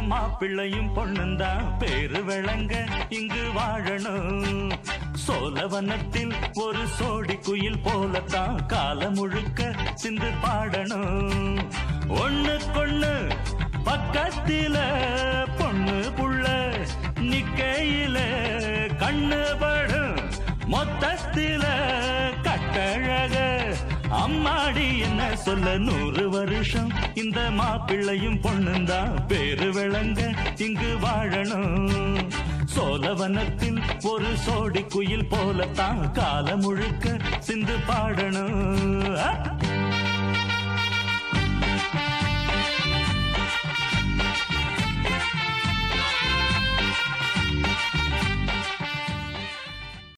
மாப்பிள்ளையும் பொண்ணுந்தான் பேரு விளங்க இங்கு வாழணும் சோழவனத்தில் ஒரு சோடி குயில் போலத்தான் காலம் முழுக்க சிந்து பாடணும் ஒண்ணுக்கொண்ணு பக்கத்தில பொண்ணு புள்ள நிக்கையில கண்ணு படும் மொத்தத்தில கட்டழக அம்மாடி என்ன சொல்ல நூறு வருஷம் இந்த மாப்பிள்ளையும் பொண்ணுந்தான் பேரு விளங்க இங்கு வாழணும் சோழவனத்தில் ஒரு சோடி குயில் போலத்தான் காலம் முழுக்க சிந்து பாடணும் ஆ!